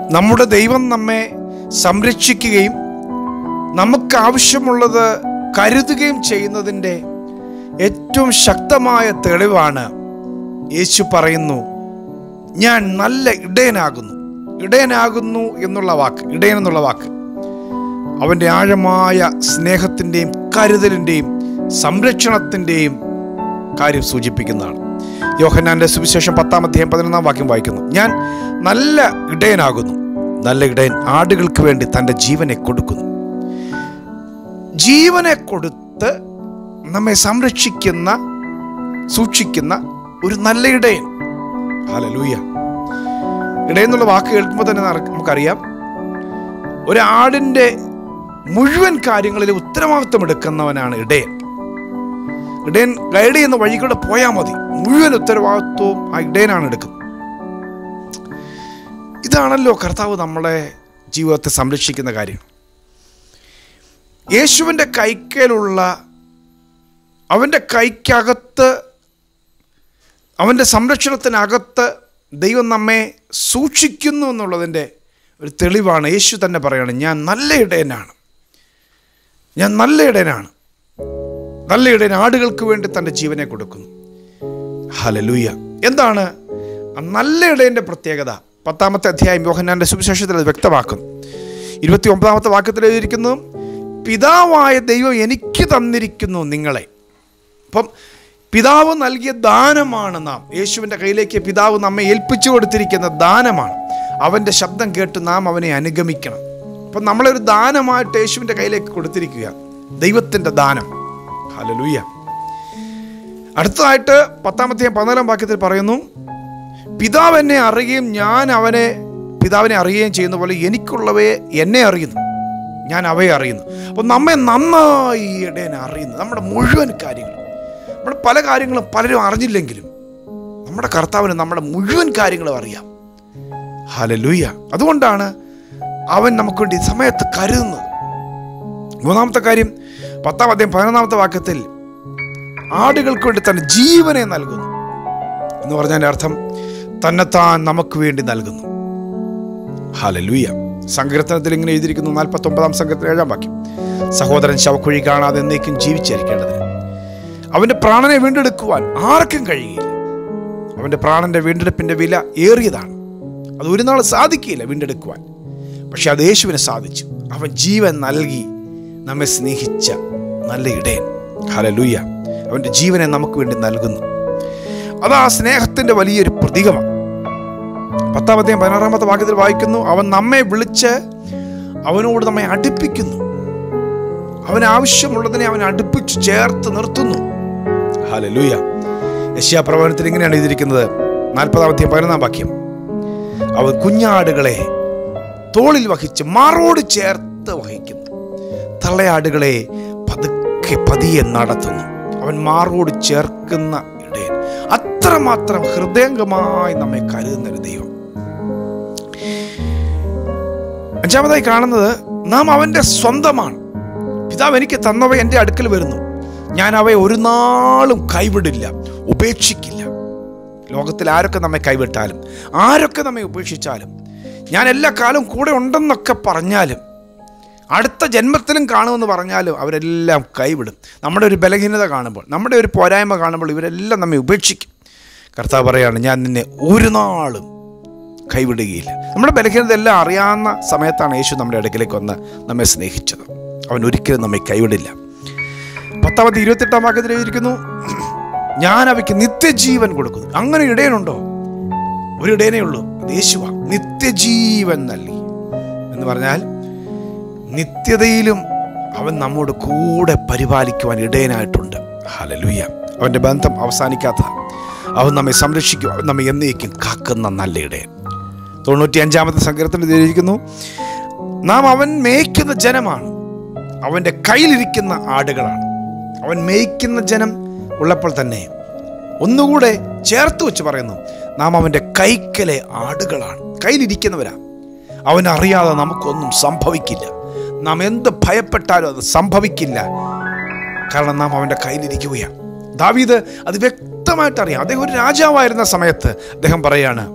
നമ്മുടെ ദൈവം നമ്മെ സംരക്ഷിക്കുകയും നമുക്ക് ആവശ്യമുള്ളത് കരുതുകയും ചെയ്യുന്നതിൻ്റെ ഏറ്റവും ശക്തമായ തെളിവാണ് യേശു പറയുന്നു ഞാൻ നല്ല ഇടയനാകുന്നു ഇടയനാകുന്നു എന്നുള്ള വാക്ക് ഇടയൻ എന്നുള്ള വാക്ക് അവൻ്റെ ആഴമായ സ്നേഹത്തിൻ്റെയും കരുതലിൻ്റെയും സംരക്ഷണത്തിൻ്റെയും കാര്യം സൂചിപ്പിക്കുന്നതാണ് യോഹന്നാന്റെ സുവിശേഷം പത്താം അധ്യായം പതിനൊന്നാം വാക്യം വായിക്കുന്നു ഞാൻ നല്ല ഇടയനാകുന്നു നല്ല ഇടയൻ ആടുകൾക്ക് വേണ്ടി തൻ്റെ ജീവനെ കൊടുക്കുന്നു ജീവനെ കൊടുത്ത് നമ്മെ സംരക്ഷിക്കുന്ന സൂക്ഷിക്കുന്ന ഒരു നല്ല ഇടയൻ ഹലലൂയ ഇടയൻ എന്നുള്ള വാക്ക് കേൾക്കുമ്പോൾ തന്നെ നട- നമുക്കറിയാം ഒരാടിൻ്റെ മുഴുവൻ കാര്യങ്ങളിൽ ഉത്തരവാദിത്വം എടുക്കുന്നവനാണ് ഇടയൻ ഇടയൻ ഗൈഡ് ചെയ്യുന്ന വഴികൂടെ പോയാൽ മതി മുഴുവൻ ഉത്തരവാദിത്വവും ആ ഇടയനാണ് എടുക്കുന്നത് ഇതാണല്ലോ കർത്താവ് നമ്മളെ ജീവിതത്തെ സംരക്ഷിക്കുന്ന കാര്യം യേശുവിൻ്റെ കൈക്കലുള്ള അവൻ്റെ കൈക്കകത്ത് അവൻ്റെ സംരക്ഷണത്തിനകത്ത് ദൈവം നമ്മെ സൂക്ഷിക്കുന്നു എന്നുള്ളതിൻ്റെ ഒരു തെളിവാണ് യേശു തന്നെ പറയാണ് ഞാൻ നല്ല ഇടയനാണ് ഞാൻ നല്ല ഇടയനാണ് നല്ല ഇടയൻ ആടുകൾക്ക് വേണ്ടി തൻ്റെ ജീവനെ കൊടുക്കുന്നു ഹലലൂയ എന്താണ് ആ നല്ല ഇടയൻ്റെ പ്രത്യേകത പത്താമത്തെ അധ്യായം യോഹന്നാന്റെ സുവിശേഷത്തിൽ അത് വ്യക്തമാക്കുന്നു ഇരുപത്തി ഒമ്പതാമത്തെ വാക്യത്തിൽ എഴുതിയിരിക്കുന്നു പിതാവായ ദൈവം എനിക്ക് തന്നിരിക്കുന്നു നിങ്ങളെ അപ്പം പിതാവ് നൽകിയ ദാനമാണ് നാം യേശുവിൻ്റെ കയ്യിലേക്ക് പിതാവ് നമ്മെ ഏൽപ്പിച്ചു കൊടുത്തിരിക്കുന്ന ദാനമാണ് അവൻ്റെ ശബ്ദം കേട്ട് നാം അവനെ അനുഗമിക്കണം അപ്പം നമ്മളൊരു ദാനമായിട്ട് യേശുവിൻ്റെ കയ്യിലേക്ക് കൊടുത്തിരിക്കുക ദൈവത്തിൻ്റെ ദാനം ഹലലൂയ അടുത്തതായിട്ട് പത്താമത്തെ പതിനാലാം വാക്യത്തിൽ പറയുന്നു പിതാവ് എന്നെ അറിയുകയും ഞാൻ അവനെ പിതാവിനെ അറിയുകയും ചെയ്യുന്ന പോലെ എനിക്കുള്ളവയെ എന്നെ അറിയുന്നു ഞാൻ അവയെ അറിയുന്നു അപ്പോൾ നമ്മെ നന്നായി ഇടയനെ അറിയുന്നു നമ്മുടെ മുഴുവൻ കാര്യങ്ങളും നമ്മുടെ പല കാര്യങ്ങളും പലരും അറിഞ്ഞില്ലെങ്കിലും നമ്മുടെ കർത്താവിന് നമ്മുടെ മുഴുവൻ കാര്യങ്ങളും അറിയാം ഹലലൂയ അതുകൊണ്ടാണ് അവൻ നമുക്ക് വേണ്ടി സമയത്ത് കരുതുന്നത് മൂന്നാമത്തെ കാര്യം പത്താം അധ്യായം പതിനൊന്നാമത്തെ വാക്യത്തിൽ ആടുകൾക്ക് വേണ്ടി തന്റെ ജീവനെ നൽകുന്നു എന്ന് പറഞ്ഞതിൻ്റെ അർത്ഥം തന്നെത്താൻ നമുക്ക് വേണ്ടി നൽകുന്നു ഹലലൂയ സങ്കീർത്തനത്തിൽ ഇങ്ങനെ എഴുതിയിരിക്കുന്നു നാൽപ്പത്തി ഒമ്പതാം സംഘത്തിൽ ഏഴാം വാക്യം സഹോദരൻ ശവക്കുഴി കാണാതെ എന്നേക്കും ജീവിച്ചിരിക്കേണ്ടതിന് അവന്റെ പ്രാണനെ വീണ്ടെടുക്കുവാൻ ആർക്കും കഴിയില്ല അവന്റെ പ്രാണന്റെ വീണ്ടെടുപ്പിന്റെ വില ഏറിയതാണ് അത് ഒരു നാൾ സാധിക്കില്ല വീണ്ടെടുക്കുവാൻ പക്ഷെ അത് യേശുവിന് സാധിച്ചു അവൻ ജീവൻ നൽകി നമ്മെ സ്നേഹിച്ച നല്ല ഇടയൻ ഹലലൂയ അവന്റെ ജീവനെ നമുക്ക് വേണ്ടി നൽകുന്നു അത് ആ സ്നേഹത്തിന്റെ വലിയൊരു പ്രതീകമാണ് പത്താമത്തെയും പതിനാറാമത്തെ വാക്യത്തിൽ വായിക്കുന്നു അവൻ നമ്മെ വിളിച്ച് അവനോട് നമ്മെ അടുപ്പിക്കുന്നു അവൻ ആവശ്യമുള്ളതിനെ അവൻ അടുപ്പിച്ച് ചേർത്ത് നിർത്തുന്നു ഹാലലൂയ യശ്യാപ്രവചനത്തിൽ ഇങ്ങനെയാണ് എഴുതിയിരിക്കുന്നത് നാൽപ്പതാമത്തെയും പതിനൊന്നാം വാക്യം അവൻ കുഞ്ഞാടുകളെ തോളിൽ വഹിച്ച് മാറോട് ചേർത്ത് വഹിക്കുന്നു തള്ളയാടുകളെ പതുക്കെ പതിയെ നടത്തുന്നു അവൻ മാറോട് ചേർക്കുന്ന ഇടയൻ അത്രമാത്രം ഹൃദയംഗമായി നമ്മെ കരുതുന്ന ഒരു ദൈവം അഞ്ചാമതായി കാണുന്നത് നാം അവന്റെ സ്വന്തമാണ് പിതാവ് എനിക്ക് തന്നവ എൻ്റെ അടുക്കൽ വരുന്നു ഞാൻ അവയെ ഒരു നാളും കൈവിടില്ല ഉപേക്ഷിക്കില്ല ലോകത്തിൽ ആരൊക്കെ നമ്മെ കൈവിട്ടാലും ആരൊക്കെ നമ്മെ ഉപേക്ഷിച്ചാലും ഞാൻ എല്ലാ കാലവും കൂടെ ഉണ്ടെന്നൊക്കെ പറഞ്ഞാലും അടുത്ത ജന്മത്തിലും കാണുമെന്ന് പറഞ്ഞാലും അവരെല്ലാം കൈവിടും നമ്മുടെ ഒരു ബലഹീനത കാണുമ്പോൾ നമ്മുടെ ഒരു പോരായ്മ കാണുമ്പോൾ ഇവരെല്ലാം നമ്മെ ഉപേക്ഷിക്കും കർത്താവ് പറയാണ് ഞാൻ നിന്നെ ഒരു നാളും കൈവിടുകയില്ല നമ്മുടെ ബലഹീനത എല്ലാം അറിയാവുന്ന സമയത്താണ് യേശു നമ്മുടെ അടുക്കിലേക്ക് വന്ന് നമ്മെ സ്നേഹിച്ചത് അവൻ ഒരിക്കലും നമ്മെ കൈവിടില്ല പത്താമത്തെ ഇരുപത്തെട്ടാം വാക്യത്തിൽ എഴുതിയിരിക്കുന്നു ഞാൻ അവയ്ക്ക് നിത്യജീവൻ കൊടുക്കുന്നു അങ്ങനെ ഇടയനുണ്ടോ ഒരു ഇടയനേ ഉള്ളൂ അത് യേശുവ നിത്യജീവൻ നൽകി എന്ന് പറഞ്ഞാൽ നിത്യതയിലും അവൻ നമ്മോട് കൂടെ പരിപാലിക്കുവാൻ ഇടയനായിട്ടുണ്ട് ഹലലുയ്യ അവൻ്റെ ബന്ധം അവസാനിക്കാത്ത അവൻ നമ്മെ സംരക്ഷിക്കും അവൻ നമ്മെ എന്നേക്കും കാക്കുന്ന നല്ല ഇടയൻ തൊണ്ണൂറ്റി അഞ്ചാമത്തെ സങ്കീർത്തനത്തിൽ എഴുതിയിരിക്കുന്നു നാം അവൻ മേയ്ക്കുന്ന ജനമാണ് അവൻ്റെ കയ്യിലിരിക്കുന്ന ആടുകളാണ് അവൻ മേയ്ക്കുന്ന ജനം ഉള്ളപ്പോൾ തന്നെ ഒന്നുകൂടെ ചേർത്ത് വെച്ച് പറയുന്നു നാം അവൻ്റെ കൈക്കലെ ആടുകളാണ് കയ്യിലിരിക്കുന്നവരാ അവനറിയാതെ നമുക്കൊന്നും സംഭവിക്കില്ല നാം എന്ത് ഭയപ്പെട്ടാലും അത് സംഭവിക്കില്ല കാരണം നാം അവൻ്റെ കയ്യിലിരിക്കുകയാണ് ദാവീദ് അത് വ്യക്തമായിട്ട് അറിയാം അദ്ദേഹം ഒരു രാജാവായിരുന്ന സമയത്ത് അദ്ദേഹം പറയാണ്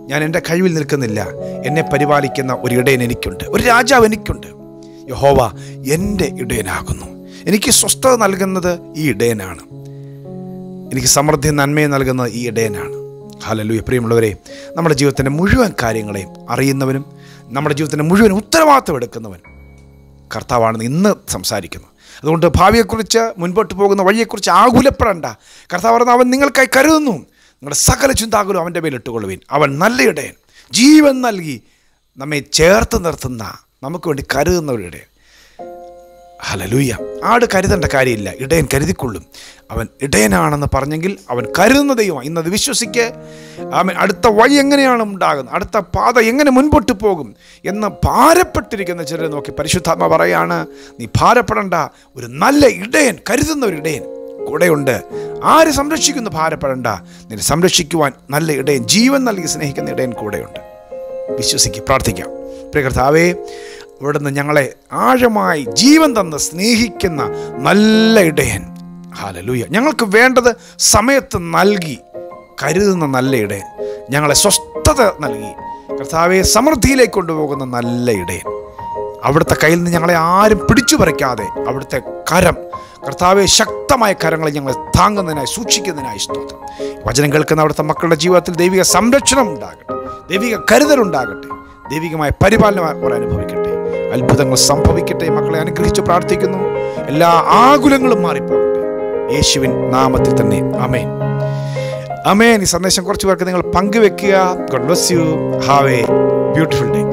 ഞാൻ എൻ്റെ കഴിവിൽ നിൽക്കുന്നില്ല എന്നെ പരിപാലിക്കുന്ന ഒരു ഇടയൻ എനിക്കുണ്ട് ഒരു രാജാവ് എനിക്കുണ്ട് യഹോവ എൻ്റെ ഇടയനാകുന്നു എനിക്ക് സ്വസ്ഥത നൽകുന്നത് ഈ ഇടയനാണ് എനിക്ക് സമൃദ്ധി നന്മയെ നൽകുന്നത് ഈ ഇടയനാണ് ഹാലലൂയ പ്രിയമുള്ളവരെ നമ്മുടെ ജീവിതത്തിൻ്റെ മുഴുവൻ കാര്യങ്ങളെയും അറിയുന്നവനും നമ്മുടെ ജീവിതത്തിൻ്റെ മുഴുവൻ ഉത്തരവാദിത്വം എടുക്കുന്നവൻ കർത്താവാണെന്ന് ഇന്ന് സംസാരിക്കുന്നു അതുകൊണ്ട് ഭാവിയെക്കുറിച്ച് മുൻപോട്ട് പോകുന്ന വഴിയെക്കുറിച്ച് ആകുലപ്പെടേണ്ട കർത്താവ് പറഞ്ഞ അവൻ നിങ്ങൾക്കായി കരുതുന്നു നിങ്ങളുടെ സകല ചിന്താകുലും അവൻ്റെ മേലിട്ടുകൊള്ളുവിൻ അവൻ നല്ല ഇടയൻ ജീവൻ നൽകി നമ്മെ ചേർത്ത് നിർത്തുന്ന നമുക്ക് വേണ്ടി കരുതുന്ന ഒരു ഇടയൻ ഹലലൂയ ആട് കരുതേണ്ട കാര്യമില്ല ഇടയൻ കരുതിക്കൊള്ളും അവൻ ഇടയനാണെന്ന് പറഞ്ഞെങ്കിൽ അവൻ കരുതുന്ന ദൈവം ഇന്നത് വിശ്വസിക്ക് അവൻ അടുത്ത വഴി എങ്ങനെയാണ് ഉണ്ടാകുന്നത് അടുത്ത പാത എങ്ങനെ മുൻപോട്ട് പോകും എന്ന് ഭാരപ്പെട്ടിരിക്കുന്ന ചിലരെ നോക്കി പരിശുദ്ധാത്മ പറയാണ് നീ ഭാരപ്പെടേണ്ട ഒരു നല്ല ഇടയൻ കരുതുന്ന ഒരു ഇടയൻ കൂടെയുണ്ട് ആര് സംരക്ഷിക്കുന്നു ഭാരപ്പെടേണ്ട നിന്നെ സംരക്ഷിക്കുവാൻ നല്ല ഇടയൻ ജീവൻ നൽകി സ്നേഹിക്കുന്ന ഇടയൻ കൂടെയുണ്ട് വിശ്വസിക്കുക പ്രാർത്ഥിക്കാം പ്രിയ കർത്താവേ ഇവിടുന്ന് ഞങ്ങളെ ആഴമായി ജീവൻ തന്ന് സ്നേഹിക്കുന്ന നല്ല ഇടയൻ ഹാലലൂയ ഞങ്ങൾക്ക് വേണ്ടത് സമയത്ത് നൽകി കരുതുന്ന നല്ല ഇടയൻ ഞങ്ങളെ സ്വസ്ഥത നൽകി കർത്താവെ സമൃദ്ധിയിലേക്ക് കൊണ്ടുപോകുന്ന നല്ല ഇടയൻ അവിടുത്തെ കയ്യിൽ നിന്ന് ഞങ്ങളെ ആരും പിടിച്ചു പറിക്കാതെ അവിടുത്തെ കരം കർത്താവെ ശക്തമായ കരങ്ങളെ ഞങ്ങളെ താങ്ങുന്നതിനായി സൂക്ഷിക്കുന്നതിനായി സ്തോത്രം വചനം കേൾക്കുന്ന അവിടുത്തെ മക്കളുടെ ജീവിതത്തിൽ ദൈവിക സംരക്ഷണം ഉണ്ടാകട്ടെ ദൈവിക കരുതലുണ്ടാകട്ടെ ദൈവികമായ പരിപാലനം അവർ അനുഭവിക്കട്ടെ അത്ഭുതങ്ങൾ സംഭവിക്കട്ടെ മക്കളെ അനുഗ്രഹിച്ച് പ്രാർത്ഥിക്കുന്നു എല്ലാ ആകുലങ്ങളും മാറിപ്പോകട്ടെ യേശുവിൻ നാമത്തിൽ തന്നെ അമേൻ അമേൻ ഈ സന്ദേശം കുറച്ച് പേർക്ക് നിങ്ങൾ പങ്കുവെക്കുക God bless you have a beautiful day